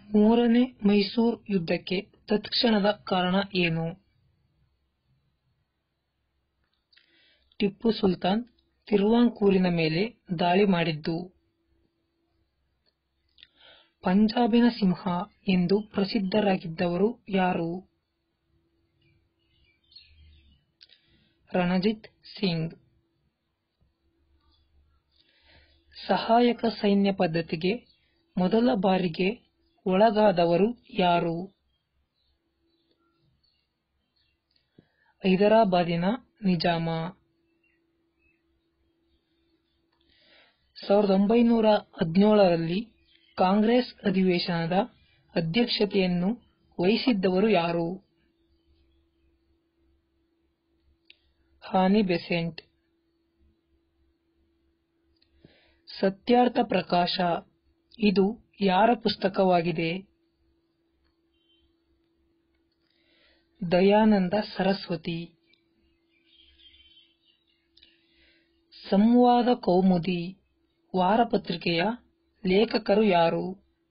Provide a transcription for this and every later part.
ಮೂರನೇ ಮೈಸೂರು ಯುದ್ಧಕ್ಕೆ ತತ್ಕ್ಷಣದ ಕಾರಣ ಏನು ಟಿಪ್ಪು ಸುಲ್ತಾನ್ ತಿರುವಾಂಕೂರಿನ ಮೇಲೆ ದಾಳಿ ಮಾಡಿದ್ದು ಪಂಜಾಬಿನ ಸಿಂಹ ಎಂದು ಪ್ರಸಿದ್ಧರಾಗಿದ್ದವರು ಯಾರು ರಣಜಿತ್ ಸಿಂಗ್ ಸಹಾಯಕ ಸೈನ್ಯ ಪದ್ಧತಿಗೆ ಮೊದಲ ಬಾರಿಗೆ ಒಳಗಾದವರು ಯಾರು ಹೈದರಾಬಾದಿನ ನಿಜಾಮ ಸಾವಿರದ ಒಂಬೈನೂರ ಹದಿನೇಳರಲ್ಲಿ ಕಾಂಗ್ರೆಸ್ ಅಧಿವೇಶನದ ಅಧ್ಯಕ್ಷತೆಯನ್ನು ವಹಿಸಿದ್ದವರು ಯಾರು ಹಾನಿ ಬೆಸೆಂಟ್ ಸತ್ಯಾರ್ಥ ಪ್ರಕಾಶ ಇದು ಯಾರ ಪುಸ್ತಕವಾಗಿದೆ ದಯಾನಂದ ಸರಸ್ವತಿ ಸಂವಾದ ಕೌಮುದಿ ವಾರಪತ್ರಿಕೆಯ ಲೇಖಕರು ಯಾರು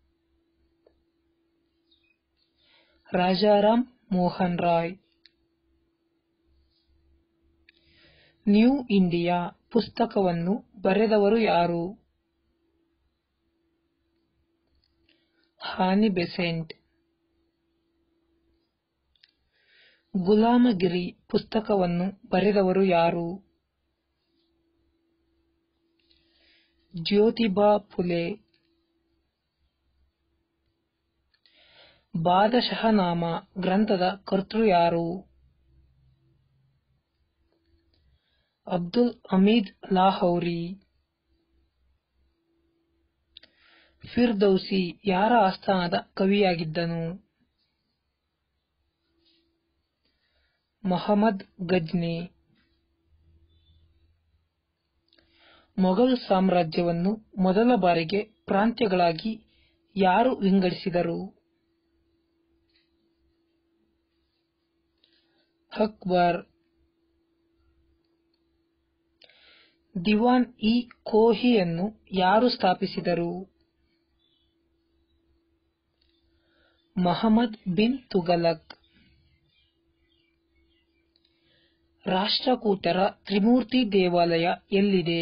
ರಾಜಾರಾಮ್ ಮೋಹನ್ ರಾಯ್ ನ್ಯೂ ಇಂಡಿಯಾ ಪುಸ್ತಕವನ್ನು ಬರೆದವರು ಯಾರು ಹಾನಿ ಬೆಸೆಂಟ್ ಗುಲಾಮಗಿರಿ ಪುಸ್ತಕವನ್ನು ಬರೆದವರು ಯಾರು ಜ್ಯೋತಿಬಾ ಫುಲೆ ಬಾದಶಹನಾಮ ಗ್ರಂಥದ ಕರ್ತೃ ಯಾರು ಅಬ್ದುಲ್ ಹಮೀದ್ ಲಾಹೌರಿ ಫಿರ್ದೌಸಿ ಯಾರ ಆಸ್ಥಾನದ ಕವಿಯಾಗಿದ್ದನು ಮೊಹಮ್ಮದ್ ಗಜ್ನಿ ಮೊಘಲ್ ಸಾಮ್ರಾಜ್ಯವನ್ನು ಮೊದಲ ಬಾರಿಗೆ ಪ್ರಾಂತ್ಯಗಳಾಗಿ ಯಾರು ವಿಂಗಡಿಸಿದರು ಅಕ್ಬರ್ ದಿವಾನ್ ಇ ಕೋಹಿಯನ್ನು ಯಾರು ಸ್ಥಾಪಿಸಿದರು ಮಹಮ್ಮದ್ ಬಿನ್ ತುಗಲಕ್ ರಾಷ್ಟ್ರಕೂಟರ ತ್ರಿಮೂರ್ತಿ ದೇವಾಲಯ ಎಲ್ಲಿದೆ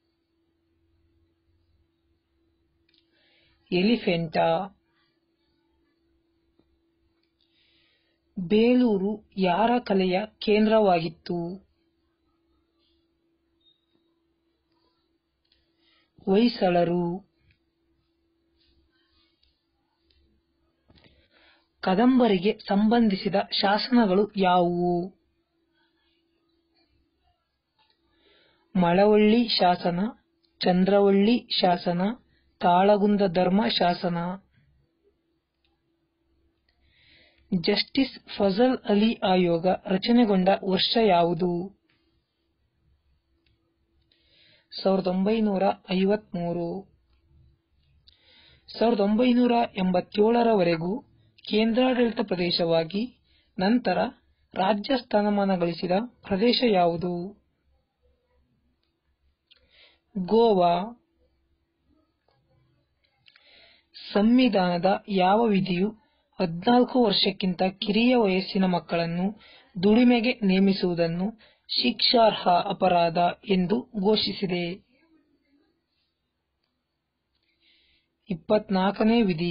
ಎಲಿಫೆಂಟಾ ಬೇಲೂರು ಯಾರ ಕಲೆಯ ಕೇಂದ್ರವಾಗಿತ್ತು ಹೊಯ್ಸಳರು ಕದಂಬರಿಗೆ ಸಂಬಂಧಿಸಿದ ಶಾಸನಗಳು ಯಾವುವು ಮಳವಳ್ಳಿ ಶಾಸನ ಚಂದ್ರವಳ್ಳಿ ಶಾಸನ ತಾಳಗುಂದ ಧರ್ಮ ಶಾಸನ ಜಸ್ಟಿಸ್ ಫಜಲ್ ಅಲಿ ಆಯೋಗ ರಚನೆಗೊಂಡ ವರ್ಷ ಯಾವುದು ಸಾವಿರದ ಒಂಬೈನೂರ ಐವತ್ಮೂರು ಸಾವಿರದ ಒಂಬೈನೂರ ಎಂಬತ್ತೇಳರವರೆಗೂ ಕೇಂದ್ರಾಡಳಿತ ಪ್ರದೇಶವಾಗಿ ನಂತರ ರಾಜ್ಯ ಸ್ಥಾನಮಾನ ಗಳಿಸಿದ ಪ್ರದೇಶ ಯಾವುದು ಗೋವಾ ಸಂವಿಧಾನದ ಯಾವ ವಿಧಿಯು ಹದಿನಾಲ್ಕು ವರ್ಷಕ್ಕಿಂತ ಕಿರಿಯ ವಯಸ್ಸಿನ ಮಕ್ಕಳನ್ನು ದುಡಿಮೆಗೆ ನೇಮಿಸುವುದನ್ನು ಶಿಕ್ಷಾರ್ಹ ಅಪರಾಧ ಎಂದು ಘೋಷಿಸಿದೆ ಇಪ್ಪತ್ನಾಲ್ಕನೇ ವಿಧಿ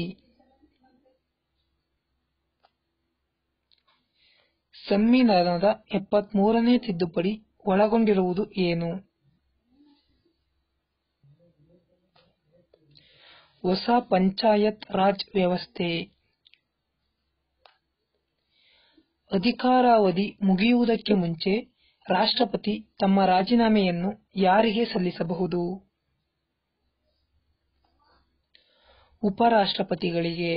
ಸಂವಿಧಾನದ ಎಪ್ಪತ್ಮೂರನೇ ತಿದ್ದುಪಡಿ ಒಳಗೊಂಡಿರುವುದು ಏನು ಹೊಸ ಪಂಚಾಯತ್ ರಾಜ್ ವ್ಯವಸ್ಥೆ ಅಧಿಕಾರಾವಧಿ ಮುಗಿಯುವುದಕ್ಕೆ ಮುಂಚೆ ರಾಷ್ಟ್ರಪತಿ ತಮ್ಮ ರಾಜೀನಾಮೆಯನ್ನು ಯಾರಿಗೆ ಸಲ್ಲಿಸಬಹುದು ಉಪರಾಷ್ಟ್ರಪತಿಗಳಿಗೆ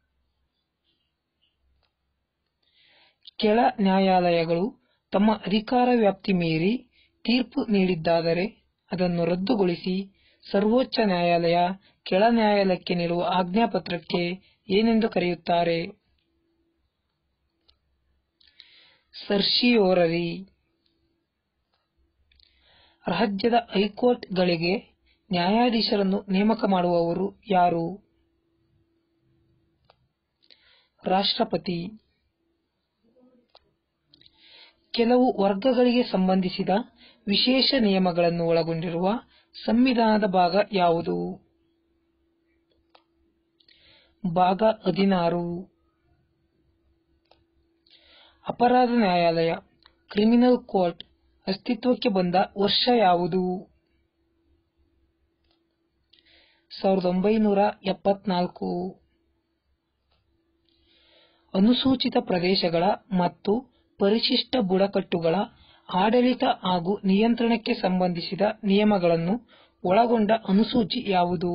ಕೆಳ ನ್ಯಾಯಾಲಯಗಳು ತಮ್ಮ ಅಧಿಕಾರ ವ್ಯಾಪ್ತಿ ಮೀರಿ ತೀರ್ಪು ನೀಡಿದ್ದಾದರೆ ಅದನ್ನು ರದ್ದುಗೊಳಿಸಿ ಸರ್ವೋಚ್ಚ ನ್ಯಾಯಾಲಯ ಕೆಳ ನ್ಯಾಯಾಲಯಕ್ಕೆ ನೀಡುವ ಆಜ್ಞಾಪತ್ರಕ್ಕೆ ಏನೆಂದು ಕರೆಯುತ್ತಾರೆ ಸರ್ಶಿಯೋರರಿ ರಾಜ್ಯದ ಹೈಕೋರ್ಟ್ಗಳಿಗೆ ನ್ಯಾಯಾಧೀಶರನ್ನು ನೇಮಕ ಮಾಡುವವರು ಯಾರು ರಾಷ್ಟ್ರಪತಿ ಕೆಲವು ವರ್ಗಗಳಿಗೆ ಸಂಬಂಧಿಸಿದ ವಿಶೇಷ ನಿಯಮಗಳನ್ನು ಒಳಗೊಂಡಿರುವ ಸಂವಿಧಾನದ ಭಾಗ ಯಾವುದು ಭಾಗ ಹದಿನಾರು ಅಪರಾಧ ನ್ಯಾಯಾಲಯ ಕ್ರಿಮಿನಲ್ ಕೋರ್ಟ್ ಅಸ್ತಿತ್ವಕ್ಕೆ ಬಂದ ವರ್ಷ ಯಾವುದು ಸಾವಿರದ ಒಂಬೈನೂರ ಎಪ್ಪತ್ನಾಲ್ಕು ಅನುಸೂಚಿತ ಪ್ರದೇಶಗಳ ಮತ್ತು ಪರಿಶಿಷ್ಟ ಬುಡಕಟ್ಟುಗಳ ಆಡಳಿತ ಹಾಗೂ ನಿಯಂತ್ರಣಕ್ಕೆ ಸಂಬಂಧಿಸಿದ ನಿಯಮಗಳನ್ನು ಒಳಗೊಂಡ ಅನುಸೂಚಿ ಯಾವುದು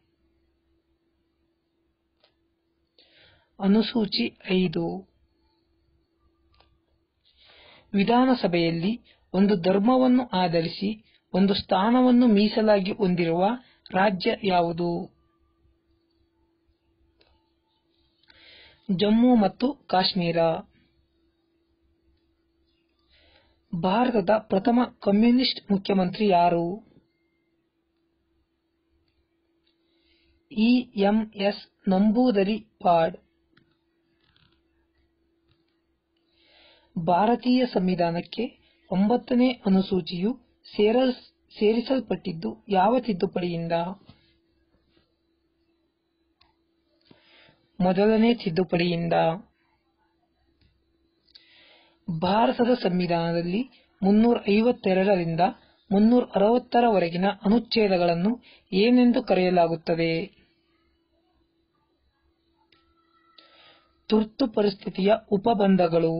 ಅನುಸೂಚಿ ಐದು ವಿಧಾನಸಭೆಯಲ್ಲಿ ಒಂದು ಧರ್ಮವನ್ನು ಆಧರಿಸಿ ಒಂದು ಸ್ಥಾನವನ್ನು ಮೀಸಲಾಗಿ ಹೊಂದಿರುವ ರಾಜ್ಯ ಯಾವುದು ಜಮ್ಮು ಮತ್ತು ಕಾಶ್ಮೀರ ಭಾರತದ ಪ್ರಥಮ ಕಮ್ಯುನಿಸ್ಟ್ ಮುಖ್ಯಮಂತ್ರಿ ಯಾರು ಇ ಎಂ ಎಸ್ ನಂಬೂದರಿಪಾಡ್ ಭಾರತೀಯ ಸಂವಿಧಾನಕ್ಕೆ ಒಂಬತ್ತನೇ ಅನುಸೂಚಿಯು ಸೇರಿಸಲ್ಪಟ್ಟಿದ್ದು ಯಾವ ತಿದ್ದುಪಡಿಯಿಂದ ಮೊದಲನೇ ತಿದ್ದುಪಡಿಯಿಂದ ಭಾರತದ ಸಂವಿಧಾನದಲ್ಲಿ ಮುನ್ನೂರ ಐವತ್ತೆರಡರಿಂದ ಮುನ್ನೂರ ಅರವತ್ತರವರೆಗಿನ ಅನುಚ್ಛೇದಗಳನ್ನು ಏನೆಂದು ಕರೆಯಲಾಗುತ್ತದೆ ತುರ್ತು ಪರಿಸ್ಥಿತಿಯ ಉಪಬಂಧಗಳು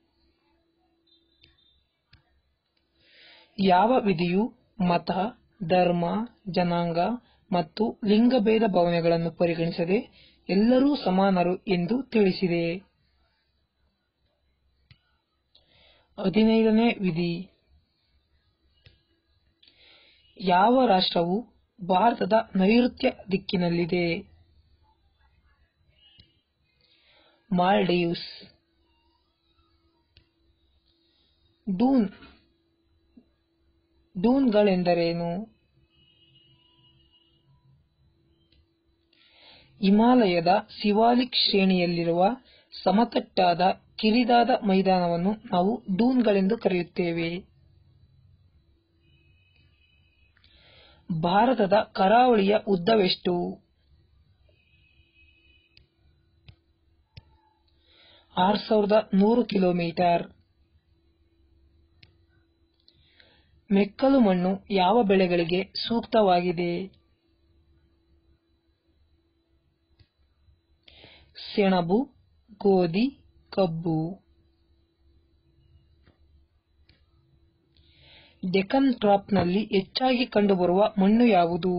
ಯಾವ ವಿಧಿಯು ಮತ ಧರ್ಮ ಜನಾಂಗ ಮತ್ತು ಲಿಂಗಭೇದ ಭಾವನೆಗಳನ್ನು ಪರಿಗಣಿಸದೆ ಎಲ್ಲರೂ ಸಮಾನರು ಎಂದು ತಿಳಿಸಿದೆ ಹದಿನೈದನೇ ವಿಧಿ ಯಾವ ರಾಷ್ಟ್ರವು ಭಾರತದ ನೈಋತ್ಯ ದಿಕ್ಕಿನಲ್ಲಿದೆ ಮಾಲ್ಡೀವ್ಸ್ ಡೂನ್ ಡೂನ್ಗಳೆಂದರೇನು ಹಿಮಾಲಯದ ಸಿವಾಲಿಕ್ ಶ್ರೇಣಿಯಲ್ಲಿರುವ ಸಮತಟ್ಟಾದ ಕಿರಿದಾದ ಮೈದಾನವನ್ನು ನಾವು ಡೂನ್ಗಳೆಂದು ಕರೆಯುತ್ತೇವೆ ಭಾರತದ ಕರಾವಳಿಯ ಉದ್ದವೆಷ್ಟು ಆರು ಸಾವಿರದ ನೂರು ಕಿಲೋಮೀಟರ್ ಮೆಕ್ಕಲು ಮಣ್ಣು ಯಾವ ಬೆಳೆಗಳಿಗೆ ಸೂಕ್ತವಾಗಿದೆ ಸೆಣಬು ಗೋಧಿ ಕಬ್ಬು ಡೆಕ್ಕನ್ ಟ್ರಾಪ್ನಲ್ಲಿ ಹೆಚ್ಚಾಗಿ ಕಂಡುಬರುವ ಮಣ್ಣು ಯಾವುದು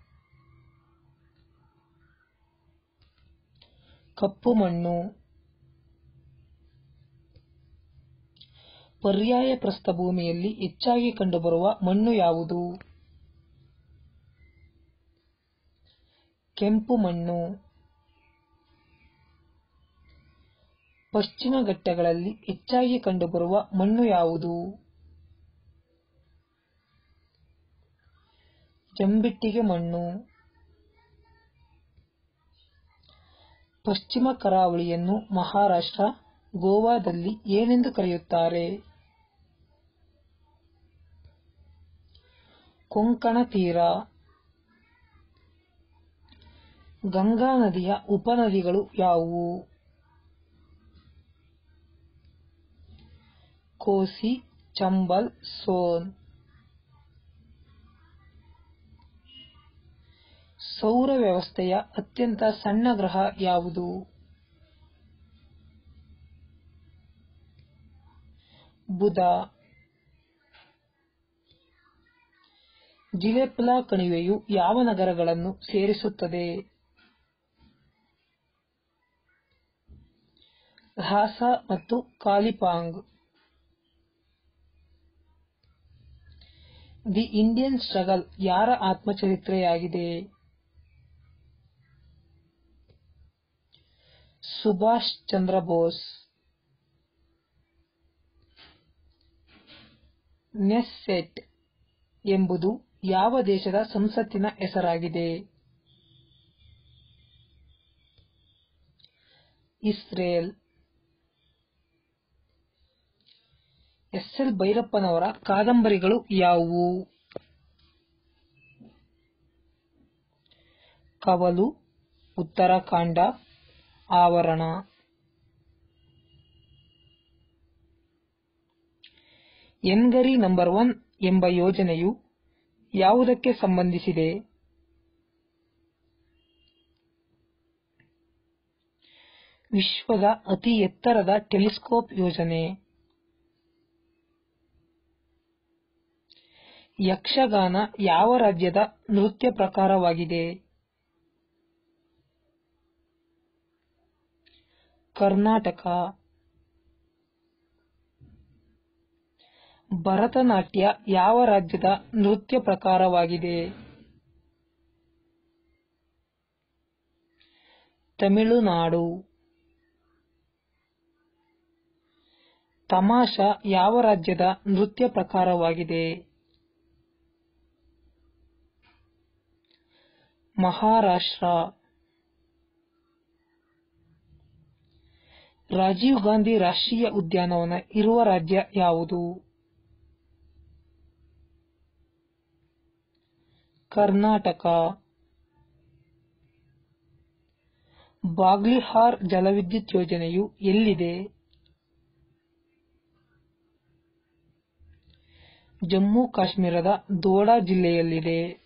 ಕಪ್ಪು ಮಣ್ಣು ಪರ್ಯಾಯ ಪ್ರಸ್ಥಭೂಮಿಯಲ್ಲಿ ಹೆಚ್ಚಾಗಿ ಕಂಡುಬರುವ ಮಣ್ಣು ಯಾವುದು ಕೆಂಪು ಮಣ್ಣು ಪಶ್ಚಿಮ ಘಟ್ಟಗಳಲ್ಲಿ ಹೆಚ್ಚಾಗಿ ಕಂಡುಬರುವ ಮಣ್ಣು ಯಾವುದು ಜಂಬಿಟ್ಟಿಗೆ ಮಣ್ಣು ಪಶ್ಚಿಮ ಕರಾವಳಿಯನ್ನು ಮಹಾರಾಷ್ಟ್ರ ಗೋವಾದಲ್ಲಿ ಏನೆಂದು ಕರೆಯುತ್ತಾರೆ ಕೊಂಕಣ ತೀರ ಗಂಗಾ ನದಿಯ ಉಪನದಿಗಳು ಯಾವುವು ಕೋಸಿ ಚಂಬಲ್ ಸೋನ್ ಸೌರ ವ್ಯವಸ್ಥೆಯ ಅತ್ಯಂತ ಸಣ್ಣ ಗ್ರಹ ಯಾವುದು ಬುಧ ಜಿಲೆಪ್ಲಾ ಕಣಿವೆಯು ಯಾವ ನಗರಗಳನ್ನು ಸೇರಿಸುತ್ತದೆ ಲಹಾಸ ಮತ್ತು ಕಾಲಿಪಾಂಗ್ ದಿ ಇಂಡಿಯನ್ ಸ್ಟ್ರಗಲ್ ಯಾರ ಆತ್ಮಚರಿತ್ರೆಯಾಗಿದೆ ಸುಭಾಷ್ ಚಂದ್ರ ಬೋಸ್ ನೆಸ್ಸೆಟ್ ಎಂಬುದು ಯಾವ ದೇಶದ ಸಂಸತ್ತಿನ ಹೆಸರಾಗಿದೆ ಇಸ್ರೇಲ್ ಎಸ್ ಎಲ್ ಭೈರಪ್ಪನವರ ಕಾದಂಬರಿಗಳು ಯಾವುವು ಕವಲು ಉತ್ತರಕಾಂಡ ಆವರಣ ಎನ್ಗರಿ ನಂಬರ್ ಒನ್ ಎಂಬ ಯೋಜನೆಯು ಯಾವುದಕ್ಕೆ ಸಂಬಂಧಿಸಿದೆ ವಿಶ್ವದ ಅತಿ ಎತ್ತರದ ಟೆಲಿಸ್ಕೋಪ್ ಯೋಜನೆ ಯಕ್ಷಗಾನ ಯಾವ ರಾಜ್ಯದ ನೃತ್ಯ ಪ್ರಕಾರವಾಗಿದೆ ಕರ್ನಾಟಕ ಭರತನಾಟ್ಯ ಯಾವ ರಾಜ್ಯದ ನೃತ್ಯ ಪ್ರಕಾರವಾಗಿದೆ ತಮಿಳುನಾಡು ತಮಾಷಾ ಯಾವ ರಾಜ್ಯದ ನೃತ್ಯ ಪ್ರಕಾರವಾಗಿದೆ ಮಹಾರಾಷ್ಟ್ರ ರಾಜೀವ್ ಗಾಂಧಿ ರಾಷ್ಟ್ರೀಯ ಉದ್ಯಾನವನ ಇರುವ ರಾಜ್ಯ ಯಾವುದು ಕರ್ನಾಟಕ ಬಾಗ್ಲಿಹಾರ್ ಜಲವಿದ್ಯುತ್ ಯೋಜನೆಯು ಎಲ್ಲಿದೆ ಜಮ್ಮು ಕಾಶ್ಮೀರದ ದೋಡಾ ಜಿಲ್ಲೆಯಲ್ಲಿದೆ